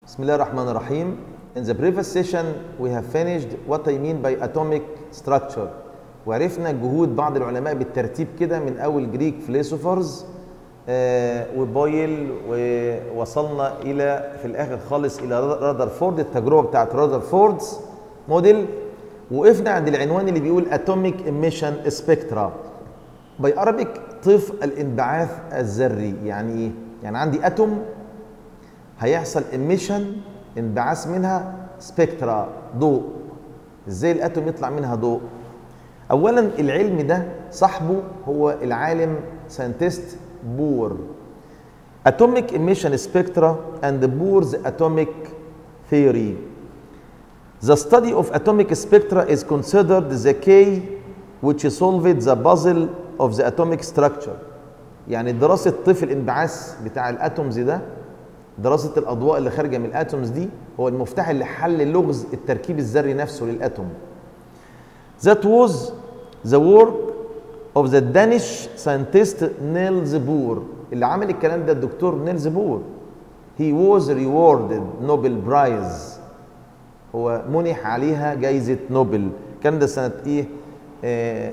بسم الله الرحمن الرحيم. In the previous session we have finished what I mean by atomic structure. وعرفنا جهود بعض العلماء بالترتيب كده من اول جريك فيلسوفرز آه وبويل ووصلنا الى في الاخر خالص الى رادرفورد التجربه بتاعت رادرفوردز موديل وقفنا عند العنوان اللي بيقول اتوميك ايميشن سبيكترا باي ارابيك طف الانبعاث الذري يعني ايه؟ يعني عندي اتوم هيحصل ايميشن انبعاث منها سبيكترا ضوء ازاي الاتوم يطلع منها ضوء اولا العلم ده صاحبه هو العالم ساينتست بور atomic emission spectra and Bohr's atomic theory the study of atomic spectra is considered the key which solved the puzzle of the atomic structure يعني دراسة طيف الانبعاث بتاع الاتومز ده دراسة الأضواء اللي خارجة من الاتومز دي هو المفتاح اللي حل لغز التركيب الذري نفسه للاتوم That was the work of the Danish scientist Niels Bohr اللي عمل الكلام ده الدكتور نيلز بور he was rewarded Nobel Prize هو منح عليها جايزة نوبل كان ده سنة ايه آه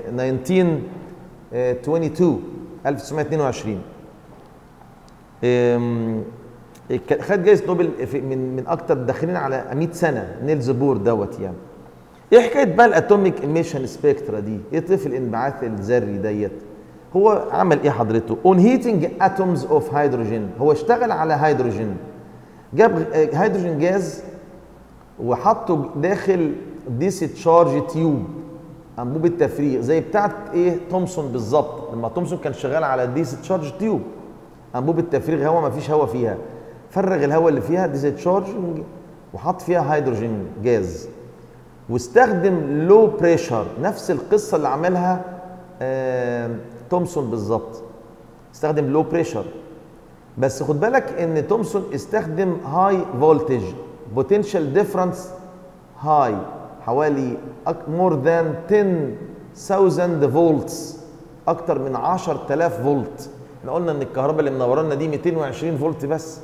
1922 1922 خد جايزة نوبل من من اكتر داخلين على 100 سنة نيلز بور دوت يعني ايه حكايه بقى الاتوميك ايميشن سبيكترا دي؟ ايه طيف الانبعاث الذري ديت؟ هو عمل ايه حضرته؟ اون هيتنج اتومز اوف هيدروجين هو اشتغل على هيدروجين جاب هيدروجين جاز وحطه داخل ديسشارج تيوب انبوبه تفريغ زي بتاعه ايه تومسون بالظبط لما تومسون كان شغال على ديسشارج تيوب انبوبه تفريغ هواء ما فيش هواء فيها فرغ الهواء اللي فيها ديسشارج وحط فيها هيدروجين جاز واستخدم لو بريشر نفس القصه اللي عملها آه تومسون بالظبط استخدم لو بريشر بس خد بالك ان تومسون استخدم هاي فولتج بوتنشال ديفرنس هاي حوالي مور ذان 10000 فولتس اكتر من 10000 فولت احنا قلنا ان الكهرباء اللي منورانا دي 220 فولت بس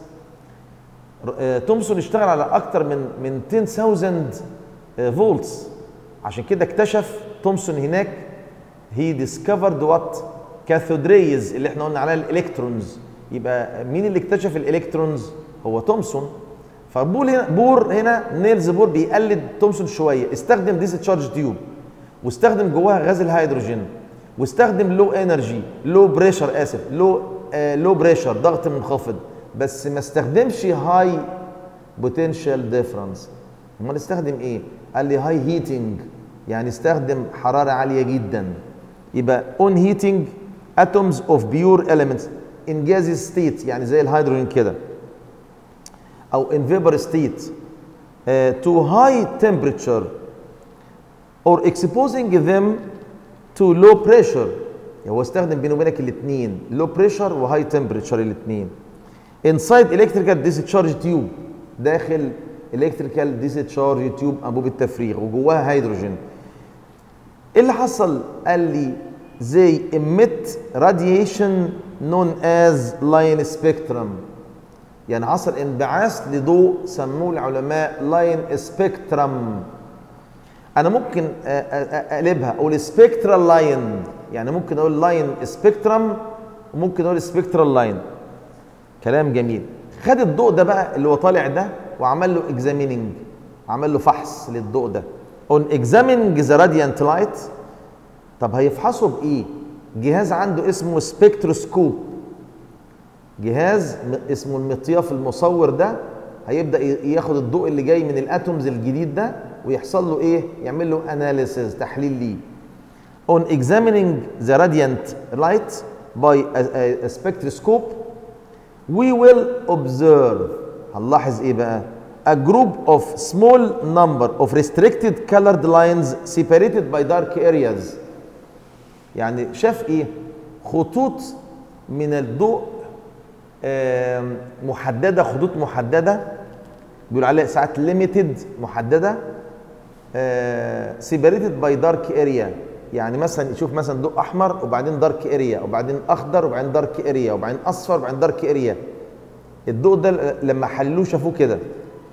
آه تومسون اشتغل على اكتر من من 10000 فولتس عشان كده اكتشف تومسون هناك هي ديسكفرد وات كاثود ريز اللي احنا قلنا عليها الالكترونز يبقى مين اللي اكتشف الالكترونز هو تومسون فبور هنا بور هنا نيلز بور بيقلد تومسون شويه استخدم ديس تشارج تيوب واستخدم جواها غاز الهيدروجين واستخدم لو انرجي لو بريشر اسف لو آه لو بريشر ضغط منخفض بس ما استخدمش هاي بوتنشال ديفرنس امال استخدم ايه قال لي هاي هيتنج يعني استخدم حراره عاليه جدا يبقى اون هيتنج atoms of pure elements in gaseous state يعني زي الهيدروجين كده او in vapor state uh, to high temperature or exposing them to low pressure هو استخدم بيني وبينك الاثنين low pressure وهاي temperature الاثنين inside electrical discharge tube داخل الكتريكال ديسشارج تيوب انبوبه تفريغ وجواها هيدروجين ايه اللي حصل قال لي زي emit radiation known as line spectrum يعني حصل انبعاث لضوء سموه العلماء لاين سبيكترم انا ممكن اقلبها اقول سبيكترال لاين يعني ممكن اقول لاين سبيكترم وممكن اقول سبيكترال لاين كلام جميل خد الضوء ده بقى اللي هو طالع ده وعمل له اكزاميننج عمل له فحص للضوء ده اون اكزامينج ذا راديانت لايت طب هيفحصه بايه جهاز عنده اسمه سبكتروسكوب جهاز اسمه المطياف المصور ده هيبدا ياخد الضوء اللي جاي من الاتومز الجديد ده ويحصل له ايه يعمل له اناليسيز تحليل ليه on examining the radiant light by a, a, a spectroscope we will observe هنلاحظ ايه بقى a group of small number of restricted colored lines separated by dark areas يعني شاف ايه خطوط من الضوء محدده خطوط محدده بيقول عليها ساعات limited محدده separated by dark area يعني مثلا يشوف مثلا ضوء احمر وبعدين دارك اريا وبعدين اخضر وبعدين دارك اريا وبعدين اصفر وبعدين دارك اريا الضوء ده لما حلوه شافوه كده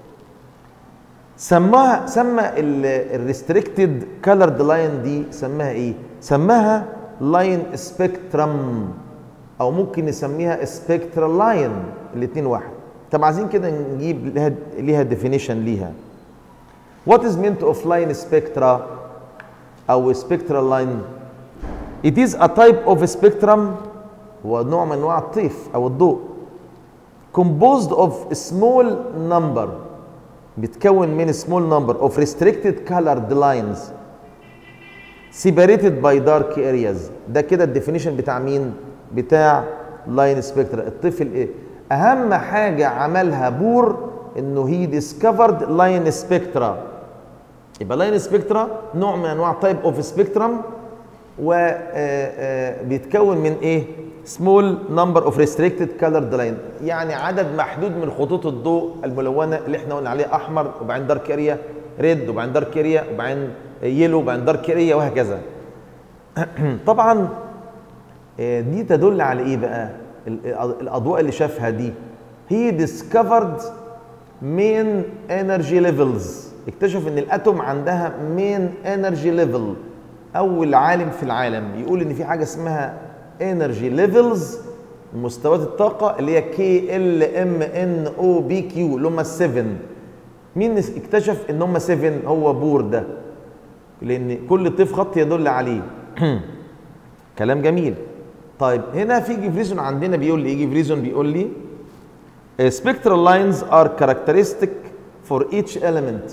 سماها سمى الريستريكتد كالرد لاين دي سماها ايه سماها لاين سبيكترم او ممكن نسميها سبيكترال لاين الاثنين واحد طب عايزين كده نجيب لها ليها ديفينيشن ليها What is meant of line spectra أو spectral line? It is a type of spectrum هو نوع من أنواع الطيف أو الضوء composed of small number بيتكون من small number of restricted colored lines separated by dark areas ده كده الديفينيشن بتاع مين؟ بتاع لاين سبيكترا الطفل ايه؟ اهم حاجه عملها بور انه هي ديسكفرد لاين سبيكترا يبقى لاين سبيكترا نوع من انواع تايب اوف سبيكترم وبيتكون من ايه؟ سمول نمبر اوف ريستريكتد كالرد لاين يعني عدد محدود من خطوط الضوء الملونه اللي احنا قلنا عليها احمر وبعدين دارك اريا ريد وبعدين دارك اريا وبعدين يلو وبعدين دارك اريا وهكذا طبعا دي تدل على ايه بقى الاضواء اللي شافها دي هي discovered main energy levels اكتشف ان الاتوم عندها main energy level اول عالم في العالم يقول ان في حاجه اسمها energy levels مستويات الطاقه اللي هي كي ال ام ان او بي كيو اللي هم السفن مين اكتشف ان هم 7 هو بور ده لان كل طيف خط يدل عليه كلام جميل طيب هنا في جيفريزون عندنا بيقول لي ايه جيفريزون بيقول لي spectral lines are characteristic for each element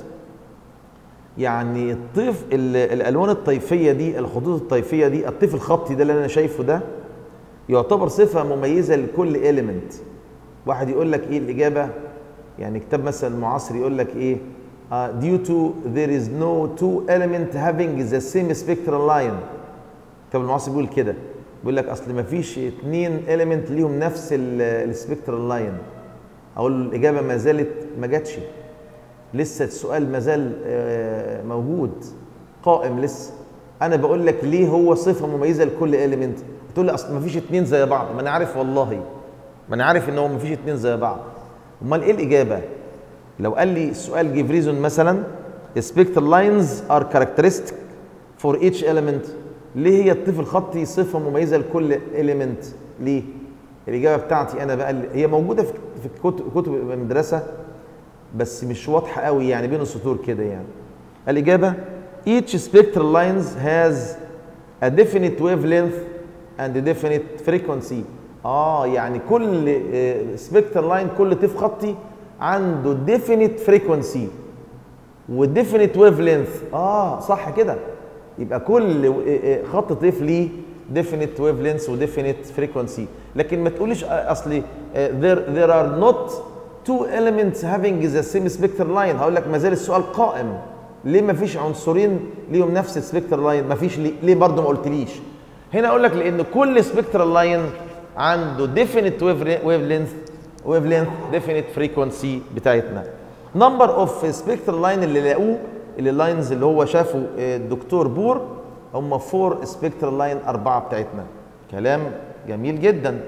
يعني الطيف الالوان الطيفيه دي الخطوط الطيفيه دي الطيف الخطي ده اللي انا شايفه ده يعتبر صفه مميزه لكل element واحد يقول لك ايه الاجابه يعني كتاب مثلا المعاصر يقول لك ايه uh, due to there is no two element having the same spectral line كتاب المعاصر بيقول كده بيقول لك اصل ما فيش اتنين اليمنت ليهم نفس السبكترال لاين اقول له الاجابه ما زالت ما جاتش لسه السؤال ما زال موجود قائم لسه انا بقول لك ليه هو صفه مميزه لكل اليمنت تقول لي اصل ما فيش اتنين زي بعض ما انا عارف والله ما انا عارف ان هو ما فيش اتنين زي بعض امال ايه الاجابه لو قال لي السؤال جيف ريزون مثلا spectral lines are characteristic for each element ليه هي الطيف الخطي صفه مميزه لكل اليمنت ليه الاجابه بتاعتي انا بقى هي موجوده في في كتب المدرسه بس مش واضحه قوي يعني بين السطور كده يعني الاجابه each spectral lines has a definite wavelength and a definite frequency اه يعني كل spectral line كل طيف خطي عنده definite frequency وdefinite wavelength اه صح كده يبقى كل خط طيف ليه definite wavelengths و definite frequency لكن ما تقوليش اصلي there there are not two elements having the same spectral line هقول لك ما زال السؤال قائم ليه ما فيش عنصرين ليهم نفس السبكترال لاين ما فيش ليه, ليه برضه ما قلتليش هنا اقول لك لان كل سبكترال لاين عنده definite wavelength wavelength definite frequency بتاعتنا number of spectral line اللي لاقوه اللي اللاينز اللي هو شافه الدكتور بور هم فور سبيكترال لاين أربعة بتاعتنا كلام جميل جدا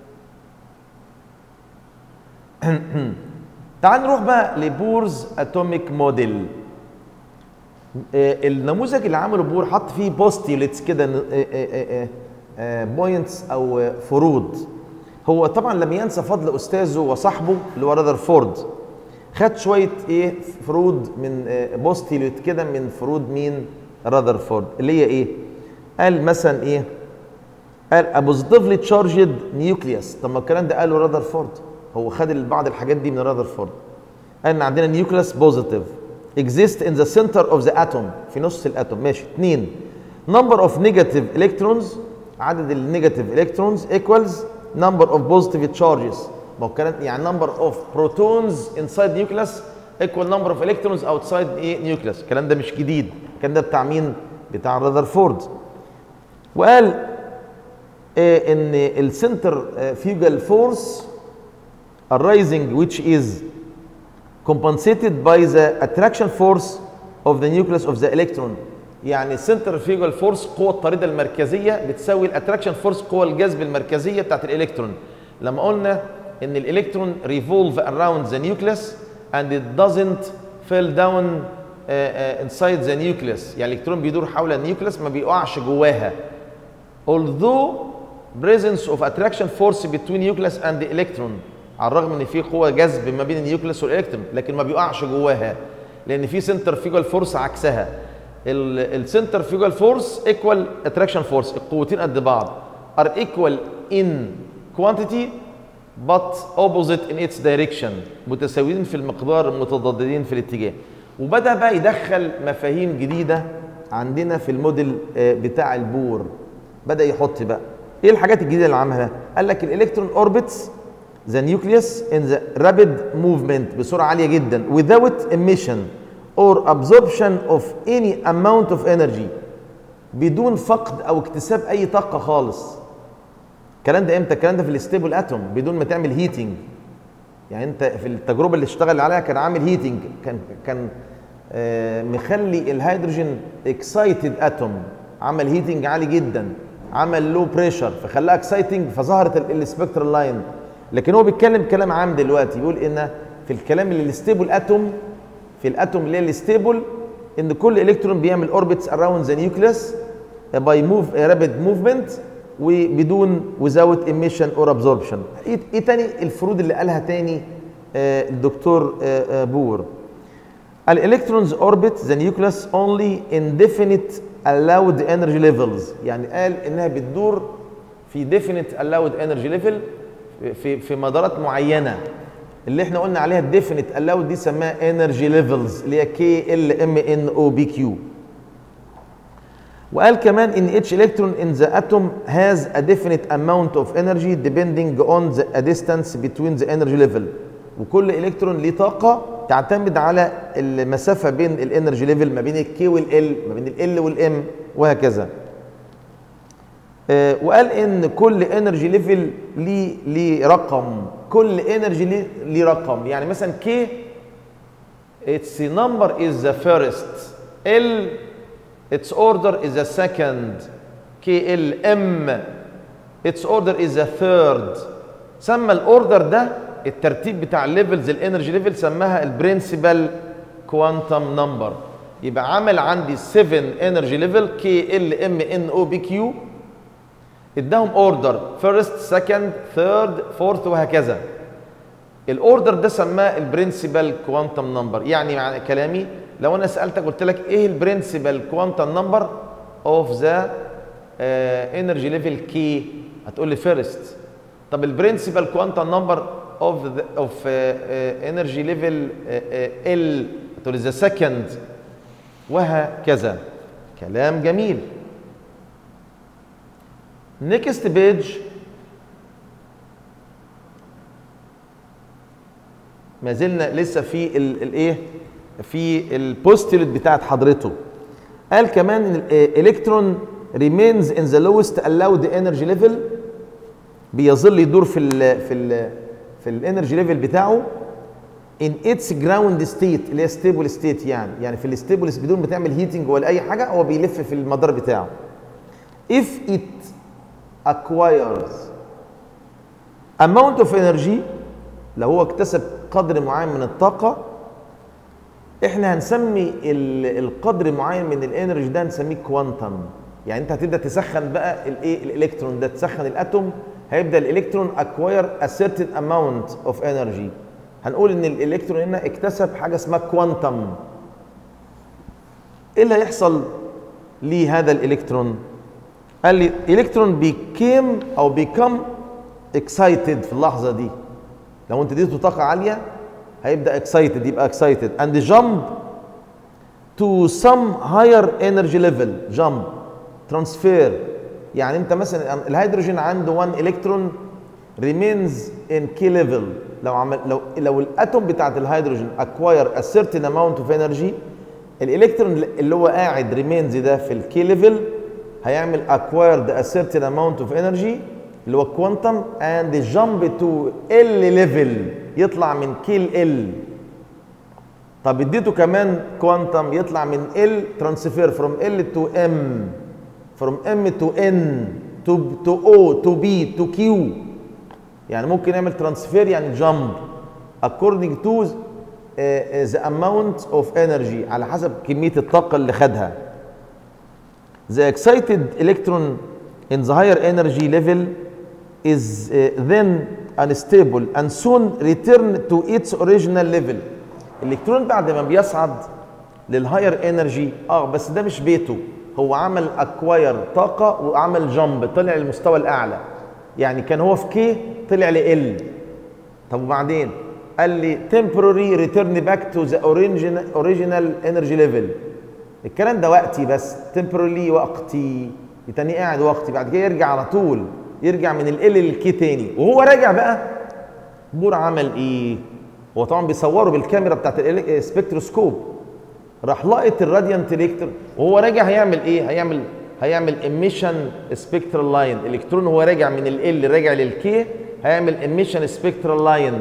تعال نروح بقى لبورز اتوميك موديل النموذج اللي عمله بور حط فيه بوستيلتس كده بوينتس او فروض هو طبعا لم ينسى فضل استاذه وصاحبه اللي هو رذرفورد خد شويه ايه فروض من بوستيلت كده من فروض مين راذرفورد اللي هي ايه قال مثلا ايه قال a positively charged nucleus طب ما الكلام ده قاله راذرفورد هو خد بعض الحاجات دي من راذرفورد قال ان عندنا نيوكليوس بوزيتيف exist in the center of the atom في نص الاتوم ماشي اثنين number of negative electrons عدد النيجاتيف electrons equals number of positive charges ما هو الكلام يعني number of protons inside nucleus equal number of electrons outside ايه nucleus الكلام ده مش جديد الكلام ده بتاع مين بتاع راذرفورد وقال إيه ان السنتر فيوجال فورس arising which is compensated by the attraction force of the nucleus of the electron يعني السنتر فيوجال فورس قوة الطاردة المركزية بتساوي الاتراكشن فورس قوة الجذب المركزية بتاعت الالكترون لما قلنا ان الالكترون revolve around the nucleus and it doesn't fell down uh, uh, inside the nucleus يعني الالكترون بيدور حول النيوكليس ما بيقعش جواها although presence of attraction force between nucleus and the electron على الرغم ان في قوه جذب ما بين النيوكليس والالكترون لكن ما بيقعش جواها لان في سنترفيوجال فورس عكسها السنترفيوجال فورس ايكوال اتراكشن فورس القوتين قد بعض are equal in quantity but opposite in its direction متساويين في المقدار متضادين في الاتجاه وبدا بقى يدخل مفاهيم جديده عندنا في الموديل آه، بتاع البور بدا يحط بقى ايه الحاجات الجديده اللي عملها قال لك الالكترون اوربتس the nucleus in the rapid movement بسرعه عاليه جدا without emission or absorption of any amount of energy بدون فقد او اكتساب اي طاقه خالص الكلام ده امتى الكلام ده في الستيبل اتوم بدون ما تعمل هيتنج يعني انت في التجربه اللي اشتغل عليها كان عامل هيتنج كان كان آه مخلي الهيدروجين اكسايتد اتوم عمل هيتنج عالي جدا عمل لو بريشر فخلاها اكسايتنج فظهرت السبكترال لاين لكن هو بيتكلم كلام عام دلوقتي يقول ان في الكلام اللي الستيبل اتوم في الاتوم اللي هي الستيبل ان كل الكترون بيعمل اوربتس اراوند ذا نيوكليوس باي موف رابيد موفمنت وبدون without emission or absorption ايه إيه تاني الفروض اللي قالها تاني آه، الدكتور آه، آه، بور الالكترونز اوربت ذا نيوكليوس اونلي indefinite allowed energy levels يعني قال انها بتدور في definite allowed energy level في في مدارات معينه اللي احنا قلنا عليها الديفينيت allowed دي سماها انرجي ليفلز اللي هي كي ال ام ان او بي كيو وقال كمان ان each electron in the atom has a definite amount of energy depending on the a distance between the energy level وكل الكترون ليه طاقه تعتمد على المسافه بين الانرجي ليفل ما بين الكي والال ما بين ال والام وهكذا آه، وقال ان كل انرجي ليفل ليه ليه رقم كل انرجي ليه ليه رقم يعني مثلا كي its number is the first L its order is the second KLM its order is the third سمى الاوردر ده الترتيب بتاع الليفلز الانرجي ليفل سماها البرنسبل كوانتم نمبر يبقى عمل عندي 7 انرجي ليفل كي ال ام ان او بي كيو اداهم اوردر فيرست سكند ثيرد فورث وهكذا الاوردر ده سماه البرنسبل كوانتم نمبر يعني معنى كلامي لو انا سالتك قلت لك ايه البرنسبل كوانتم نمبر اوف ذا انرجي ليفل كي هتقول لي فيرست طب البرنسبل كوانتم نمبر اوف اوف انرجي ليفل ال هتقول لي ذا سكند وهكذا كلام جميل نيكست بيج ما زلنا لسه في الايه في البوستيلت بتاعت حضرته قال كمان ان الالكترون remains in the lowest allowed energy level بيظل يدور في ال في ال في الانرجي ليفل بتاعه in its ground state اللي هي stable state يعني يعني في الستيبل بدون ما تعمل هيتنج ولا اي حاجه هو بيلف في المدار بتاعه if it acquires amount of energy لو هو اكتسب قدر معين من الطاقة احنا هنسمي ال- القدر معين من الانرجي ده نسميه كوانتم يعني انت هتبدا تسخن بقى الايه الالكترون ده تسخن الاتوم هيبدا الالكترون acquire a certain amount of energy هنقول ان الالكترون هنا اكتسب حاجه اسمها كوانتم ايه اللي هيحصل لهذا الالكترون قال لي الكترون بيكيم او بيكم اكسايتد في اللحظه دي لو انت اديته طاقه عاليه هيبدا اكسايتد يبقى اكسايتد اند جامب تو سم هاير انرجي ليفل جامب ترانسفير يعني انت مثلا الهيدروجين عنده 1 الكترون ريمينز ان كي ليفل لو عمل لو لو الاتوم بتاعت الهيدروجين اكواير ا certain اماونت اوف انرجي الالكترون اللي هو قاعد ريمينز ده في الكي ليفل هيعمل acquired a certain amount of energy اللي هو كوانتم and jump to L level يطلع من كي ال طب اديته كمان كوانتم يطلع من L transfer from L to M from M to N to to O to B to Q يعني ممكن يعمل ترانسفير يعني جامب according to the amount of energy على حسب كميه الطاقه اللي خدها the excited electron in the higher energy level is uh, then unstable and soon return to its original level الالكترون بعد ما بيصعد للهاير انرجي اه بس ده مش بيته هو عمل اكواير طاقه وعمل جامب طلع للمستوى الاعلى يعني كان هو في كي طلع ل طب وبعدين قال لي temporary return back to the original original energy level الكلام ده وقتي بس temporarily وقتي تاني قاعد وقتي بعد كده يرجع على طول يرجع من ال للكي تاني وهو راجع بقى بور عمل ايه هو طبعا بيصوروا بالكاميرا بتاعت السبكتروسكوب راح لاقط الراديانت الكترون وهو راجع هيعمل ايه هيعمل هيعمل ايميشن سبكترال لاين الالكترون وهو راجع من ال راجع للكي هيعمل ايميشن سبكترال لاين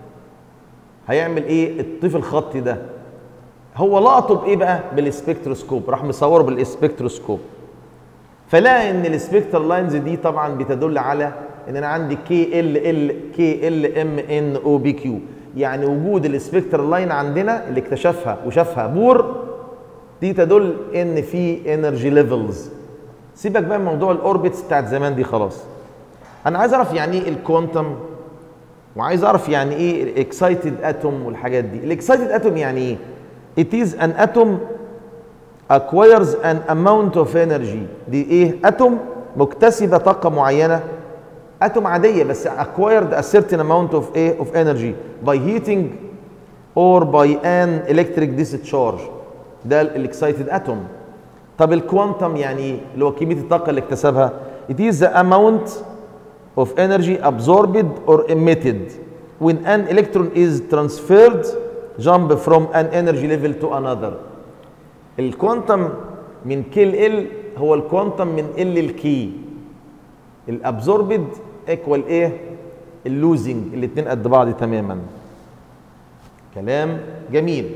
هيعمل ايه الطيف الخطي ده هو لقطه بايه بقى بالسبكتروسكوب راح مصوره بالسبكتروسكوب فلقى ان السبكترال لاينز دي طبعا بتدل على ان انا عندي كي ال ال كي ال ام ان او بي كيو يعني وجود السبكترال لاين عندنا اللي اكتشفها وشافها بور دي تدل ان في انرجي ليفلز سيبك بقى من موضوع الاوربتس بتاعت زمان دي خلاص انا عايز اعرف يعني ايه الكوانتم وعايز اعرف يعني ايه الاكسايتد اتوم والحاجات دي الاكسايتد اتوم يعني ايه it is an atom acquires an amount of energy دي ايه اتوم مكتسبه طاقه معينه اتوم عاديه بس acquired a certain amount of ايه of energy by heating or by an electric discharge ده الاكسايتد اتوم طب الكوانتم يعني ايه اللي هو كميه الطاقه اللي اكتسبها it is the amount of energy absorbed or emitted when an electron is transferred jump from an energy level to another الكوانتم من كي ال هو الكوانتم من ال الكي الابزوربد ايكوال ايه اللوزنج الاثنين قد بعض تماما كلام جميل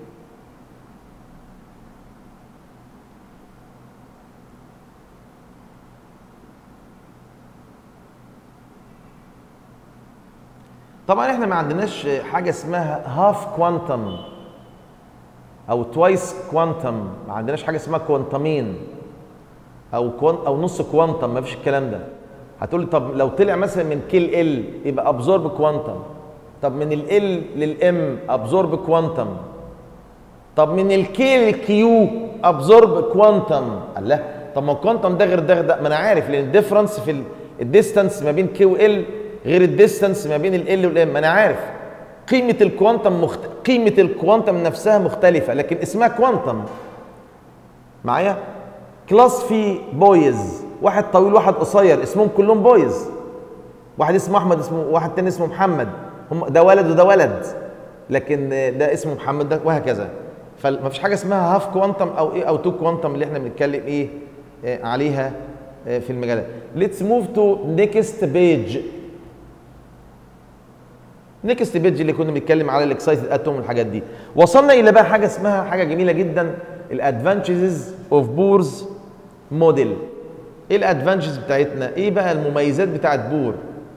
طبعا احنا ما عندناش حاجه اسمها هاف كوانتم او توايس كوانتم ما عندناش حاجه اسمها كوانتمين او كوان او نص كوانتم ما فيش الكلام ده هتقول لي طب لو طلع مثلا من كيل ال يبقى ابزورب كوانتم طب من ال للام ابزورب كوانتم طب من الكي للكيو ابزورب كوانتم الله طب ما الكوانتم ده غير ده, ده ما انا عارف لان الديفرنس في الديستانس ما بين كيو ال غير الديستانس ما بين ال والام انا عارف قيمه الكوانتم مخت... قيمه الكوانتم نفسها مختلفه لكن اسمها كوانتم معايا كلاس فيه بويز واحد طويل واحد قصير اسمهم كلهم بويز واحد اسمه احمد اسمه واحد تاني اسمه محمد هم ده ولد وده ولد لكن ده اسمه محمد ده وهكذا فما فيش حاجه اسمها هاف كوانتم او ايه او تو كوانتم اللي احنا بنتكلم ايه آه عليها آه في المجال ده ليتس موف تو نيكست بيج نيكست بيج اللي كنا بنتكلم على الاكسايتد اتوم والحاجات دي وصلنا الى بقى حاجه اسمها حاجه جميله جدا الادفانتجز اوف بورز موديل ايه الادفانتجز بتاعتنا ايه بقى المميزات بتاعت بور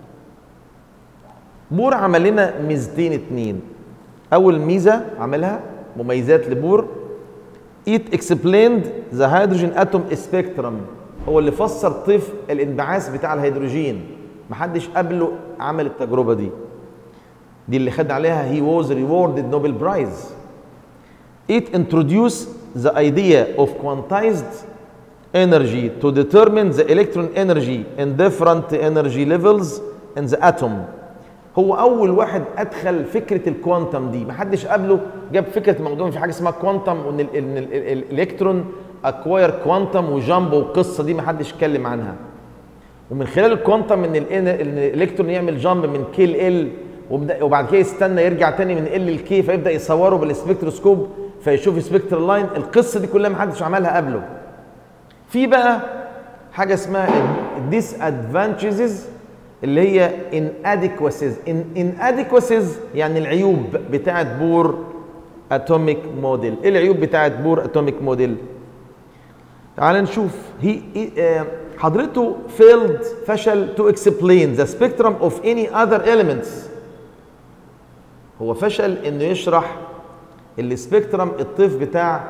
بور عمل لنا ميزتين اتنين اول ميزه عملها مميزات لبور it explained the hydrogen atom spectrum هو اللي فسر طيف الانبعاث بتاع الهيدروجين محدش قبله عمل التجربه دي دي اللي خد عليها he was rewarded Nobel Prize it introduced the idea of quantized energy to determine the electron energy in different energy levels in the atom هو اول واحد ادخل فكره الكوانتم دي محدش قبله جاب فكره الموضوع في حاجه اسمها كوانتم وان ال- ال- ال- ال- الالكترون اكواير كوانتم وجامب والقصه دي محدش اتكلم عنها ومن خلال الكوانتم ان ال- ان الالكترون يعمل جامب من كي ل وبدا- وبعد كده يستنى يرجع تاني من ال لكي فيبدا يصوره بالسبكتروسكوب فيشوف سبكترال لاين القصه دي كلها محدش عملها قبله في بقى حاجه اسمها الديس ادفانتجز اللي هي inadequacies in inadequacies يعني العيوب بتاعه بور اتوميك موديل ايه العيوب بتاعه بور اتوميك موديل تعال نشوف هي آه، حضرته failed فشل to explain the spectrum of any other elements هو فشل انه يشرح السبيكترم الطيف بتاع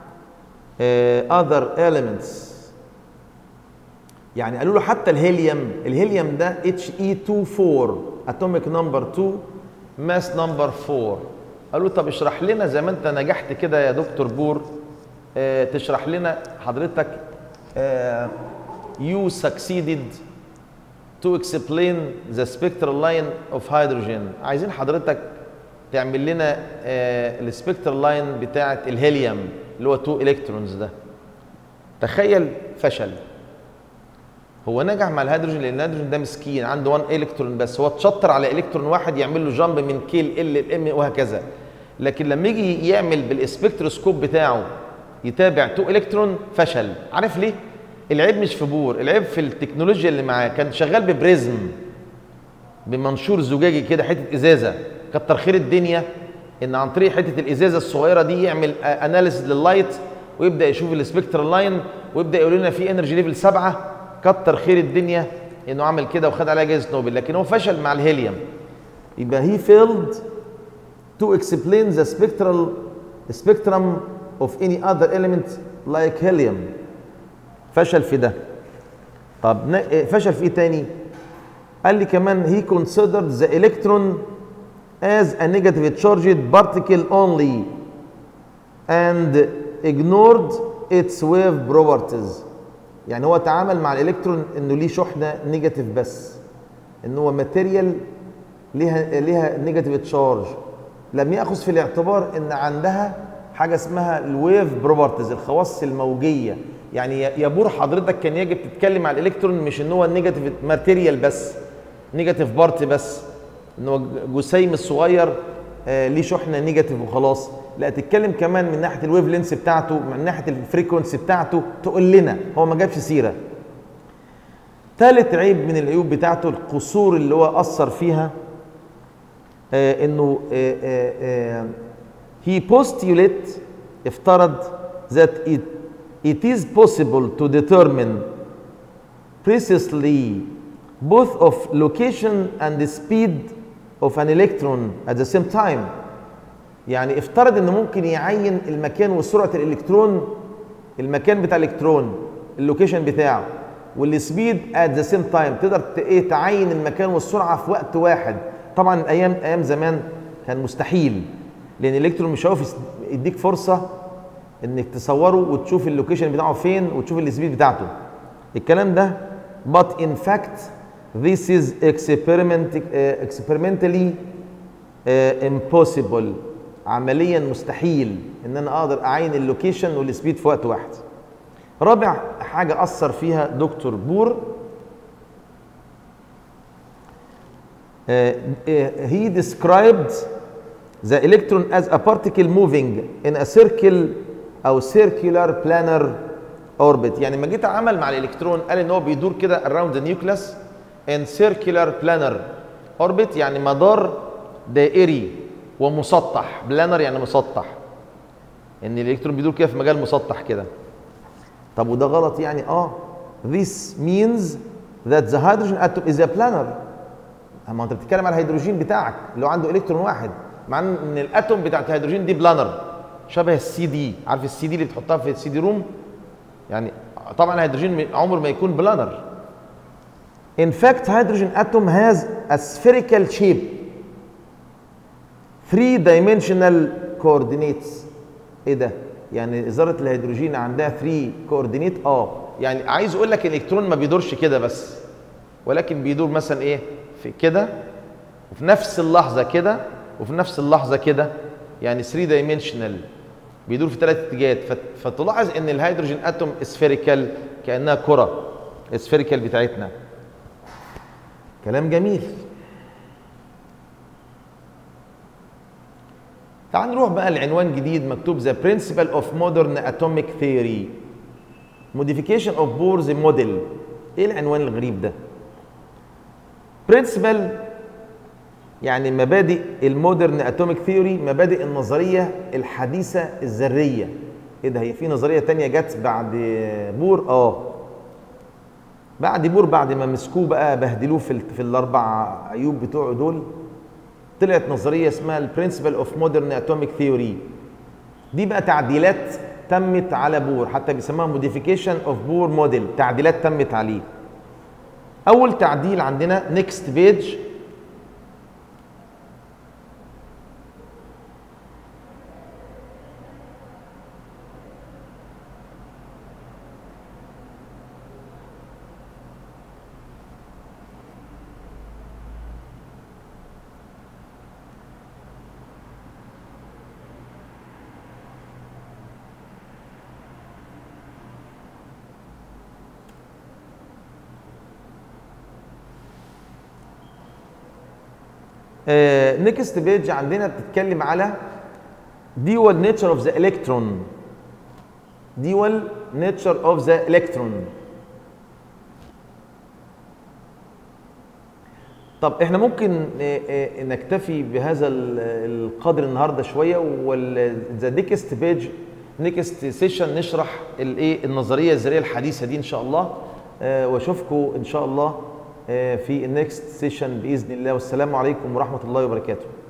آه، other elements يعني قالوا له حتى الهيليوم الهيليوم ده He24 atomic number 2 mass number 4 قالوا طب اشرح لنا زي ما انت نجحت كده يا دكتور بور اه تشرح لنا حضرتك اه you succeeded to explain the spectral line of hydrogen عايزين حضرتك تعمل لنا اه السبكترال لاين بتاعه الهيليوم اللي هو 2 الكترونز ده تخيل فشل هو نجح مع الهيدروجين لان الهيدروجين ده مسكين عنده 1 الكترون بس هو اتشطر على الكترون واحد يعمل له جامب من كي ال الام وهكذا لكن لما يجي يعمل بالسبكتروسكوب بتاعه يتابع 2 الكترون فشل عارف ليه العيب مش في بور العيب في التكنولوجيا اللي معاه كان شغال ببريزم بمنشور زجاجي كده حته ازازه كتر خير الدنيا ان عن طريق حته الازازه الصغيره دي يعمل اناليسيس لللايت ويبدا يشوف السبكترال لاين ويبدا يقول لنا في انرجي ليفل سبعه كتر خير الدنيا انه عمل كده وخد عليها جائزه نوبل لكن هو فشل مع الهيليوم يبقى he failed to explain the spectral spectrum of any other element like helium فشل في ده طب فشل في ايه تاني قال لي كمان he considered the electron as a negative charged particle only and ignored its wave properties يعني هو تعامل مع الالكترون انه ليه شحنه نيجاتيف بس ان هو ماتيريال ليها ليها نيجاتيف تشارج لم ياخذ في الاعتبار ان عندها حاجه اسمها الويف بروبرتيز الخواص الموجيه يعني يبور حضرتك كان يجب تتكلم على الالكترون مش ان هو نيجاتيف ماتيريال بس نيجاتيف بارت بس ان هو جسيم الصغير آه ليه شحنه نيجاتيف وخلاص لا تتكلم كمان من ناحيه الويف لينس بتاعته من ناحيه الفريكونسي بتاعته تقول لنا هو ما جابش سيره ثالث عيب من العيوب بتاعته القصور اللي هو اثر فيها آه انه آه آه he postulate افترض that it, it is possible to determine precisely both of location and the speed of an electron at the same time يعني افترض ان ممكن يعين المكان وسرعه الالكترون المكان بتاع الالكترون اللوكيشن بتاعه والسبيد ات ذا سيم تايم تقدر ايه تعين المكان والسرعه في وقت واحد طبعا ايام ايام زمان كان مستحيل لان الالكترون مش هيقف يديك فرصه انك تصوره وتشوف اللوكيشن بتاعه فين وتشوف السبيد بتاعته الكلام ده but in fact this is experiment, uh, experimentally uh, impossible عمليا مستحيل ان انا اقدر اعين اللوكيشن والسبيد في وقت واحد رابع حاجه اثر فيها دكتور بور he described the electron as a particle moving in a circle او circular planar orbit يعني لما جيت اعمل مع الالكترون قال ان هو بيدور كده around the nucleus in circular planar orbit يعني مدار دائري ومسطح بلانر يعني مسطح ان الالكترون بيدور كده في مجال مسطح كده طب وده غلط يعني اه this means that the hydrogen atom is a planar اما انت بتتكلم على الهيدروجين بتاعك اللي هو عنده الكترون واحد مع ان الاتوم بتاعت الهيدروجين دي بلانر شبه السي دي عارف السي دي اللي بتحطها في السي دي روم يعني طبعا الهيدروجين عمره ما يكون بلانر in fact hydrogen atom has a spherical shape three dimensional coordinates ايه ده يعني ذره الهيدروجين عندها 3 كوردينيت اه يعني عايز اقول لك الالكترون ما بيدورش كده بس ولكن بيدور مثلا ايه في كده وفي نفس اللحظه كده وفي نفس اللحظه كده يعني 3 دايمنشنال بيدور في ثلاث اتجاهات فتلاحظ ان الهيدروجين اتوم سفيريكال كانها كره السفيريكال بتاعتنا كلام جميل تعال نروح بقى لعنوان جديد مكتوب The Principle of Modern Atomic Theory Modification of Bohr's Model ايه العنوان الغريب ده؟ Principle يعني مبادئ المودرن اتوميك ثيوري مبادئ النظريه الحديثه الذريه ايه ده هي في نظريه تانية جت بعد بور اه بعد بور بعد ما مسكوه بقى بهدلوه في, في الاربع عيوب بتوعه دول طلعت نظريه اسمها البرنسبل اوف مودرن اتوميك ثيوري دي بقى تعديلات تمت على بور حتى بيسموها موديفيكيشن اوف بور موديل تعديلات تمت عليه اول تعديل عندنا نيكست بيج نيكست بيج عندنا بتتكلم على ديوال نيتشر اوف ذا الكترون ديوال نيتشر اوف ذا الكترون طب احنا ممكن آه، آه، نكتفي بهذا ال- القدر النهارده شويه وذا نيكست بيج نيكست سيشن نشرح الايه النظريه الذريه الحديثه دي ان شاء الله آه، واشوفكم ان شاء الله آه، في النكست سيشن باذن الله والسلام عليكم ورحمه الله وبركاته